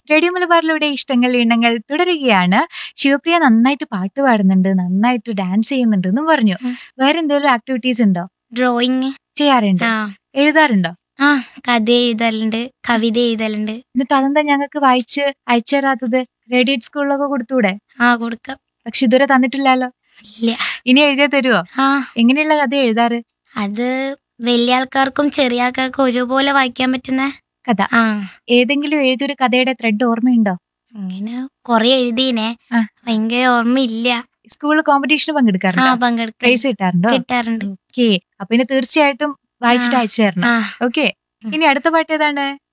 Radio മലബാറിലൂടെ ഇഷ്ടങ്ങൾ ഇണങ്ങൾ തുടരുകയാണ് ശിവപ്രിയ നന്നായിട്ട് പാട്ട് പാടുന്നുണ്ട് നന്നായിട്ട് ഡാൻസ് ചെയ്യുന്നുണ്ട് എന്നും പറഞ്ഞു ഉം. വേറെ എന്തെങ്കിലും ആക്ടിവിറ്റീസ് ഉണ്ടോ ഡ്രോയിങ് ചെയ്യാറുണ്ട് ആ എഴുതാറുണ്ടോ ആ കഥ എഴുതലുണ്ട് കവിത എഴുതലുണ്ട് എന്നിട്ട് അതെന്താ ഞങ്ങൾക്ക് വായിച്ച് അയച്ചു തരാത്തത് റേഡിയേറ്റ് സ്കൂളിലൊക്കെ കൊടുത്തൂടെ ആ കൊടുക്കാം പക്ഷെ ഇതുവരെ തന്നിട്ടില്ലല്ലോ ഇല്ല ഇനി എഴുതിയാ തരുവോ ആ എങ്ങനെയുള്ള കഥ എഴുതാറ് അത് വലിയ ആൾക്കാർക്കും ചെറിയ ആൾക്കാർക്കും ഒരുപോലെ വായിക്കാൻ പറ്റുന്ന കഥ ആ ഏതെങ്കിലും എഴുതിയൊരു കഥയുടെ ത്രെഡ് ഓർമ്മയുണ്ടോ അങ്ങനെ കൊറേ എഴുതീനെ ആ. ഭയങ്കര ഓർമ്മയില്ല സ്കൂളിൽ കോമ്പറ്റീഷന് ആ പങ്കെടുക്കാറുണ്ടോ പങ്കെടുക്കാൻ പ്രൈസ് കിട്ടാറുണ്ടോ കിട്ടാറുണ്ട് ഓക്കെ അപ്പൊ ഇനി തീർച്ചയായിട്ടും വായിച്ചിട്ട് ആ. അയച്ചു തരണം ആ ഓക്കെ ഇനി അടുത്ത പാട്ട് ഏതാണ്